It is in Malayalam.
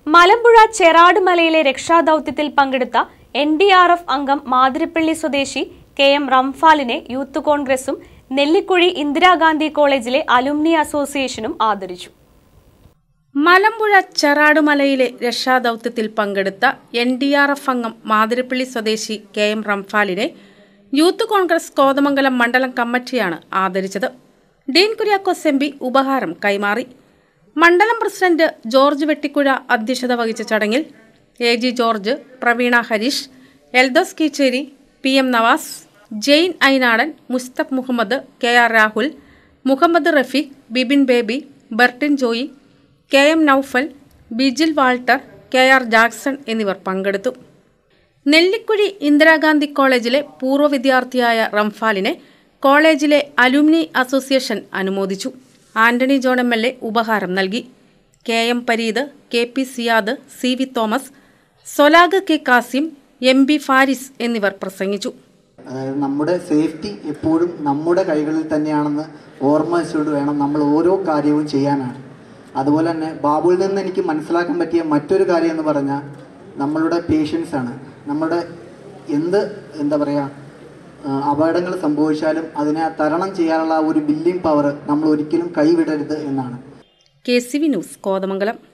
മലമ്പുഴ ചെറാടുമലയിലെ രക്ഷാദൌത്യത്തിൽ പങ്കെടുത്ത എൻ ഡി ആർ എഫ് അംഗം മാതിരപ്പള്ളി സ്വദേശി കെ എം റംഫാലിനെ യൂത്ത് കോൺഗ്രസും നെല്ലിക്കുഴി ഇന്ദിരാഗാന്ധി കോളേജിലെ അലുമിനി അസോസിയേഷനും ആദരിച്ചു മലമ്പുഴ ചെറാടുമലയിലെ രക്ഷാദൌത്യത്തിൽ പങ്കെടുത്ത എൻ ഡി ആർ എഫ് അംഗം മാതിരപ്പള്ളി സ്വദേശി കെ എം റംഫാലിനെ യൂത്ത് കോൺഗ്രസ് കോതമംഗലം മണ്ഡലം കമ്മിറ്റിയാണ് ആദരിച്ചത് ഡീൻ കുര്യാക്കോസ് എം പി ഉപഹാരം കൈമാറി മണ്ഡലം പ്രസിഡന്റ് ജോർജ് വെട്ടിക്കുഴ അധ്യക്ഷത വഹിച്ച ചടങ്ങിൽ A G George Praveena Harish Eldhose Keecheri P M Navas Jain Ainadan Musthafa Muhammed K R Rahul Muhammed Rafeeq Bibin Baby Bertin Joy K M Noufal Bijil Walter K R Jackson എന്നിവർ പങ്കെടുത്തു നെല്ലിക്കുഴി ഇന്ദിരാഗാന്ധി കോളേജിലെ പൂർവ്വ വിദ്യാർത്ഥിയായ റംഫാലിനെ കോളേജിലെ അലുമിനി അസോസിയേഷൻ അനുമോദിച്ചു Antony John M L A ഉപഹാരം നൽകി K M Pareed K P Siyad C V Thomas Solag K Kasim M B Faris എന്നിവർ പ്രസംഗിച്ചു അതായത് നമ്മുടെ സേഫ്റ്റി എപ്പോഴും നമ്മുടെ കൈകളിൽ തന്നെയാണെന്ന് ഓർമ്മ വെച്ചുകൊണ്ട് വേണം നമ്മൾ ഓരോ കാര്യവും ചെയ്യാനാണ് അതുപോലെ തന്നെ ബാബുവിൽ നിന്ന് എനിക്ക് മനസ്സിലാക്കാൻ പറ്റിയ മറ്റൊരു കാര്യം എന്ന് പറഞ്ഞാൽ നമ്മളുടെ പേഷ്യൻസ് ആണ് നമ്മുടെ എന്ത് എന്താ പറയുക അപകടങ്ങൾ സംഭവിച്ചാലും അതിനെ തരണം ചെയ്യാനുള്ള ആ ഒരു ബില്ലിംഗ് പവർ നമ്മൾ ഒരിക്കലും കൈവിടരുത് എന്നാണ് K C V news Kothamangalam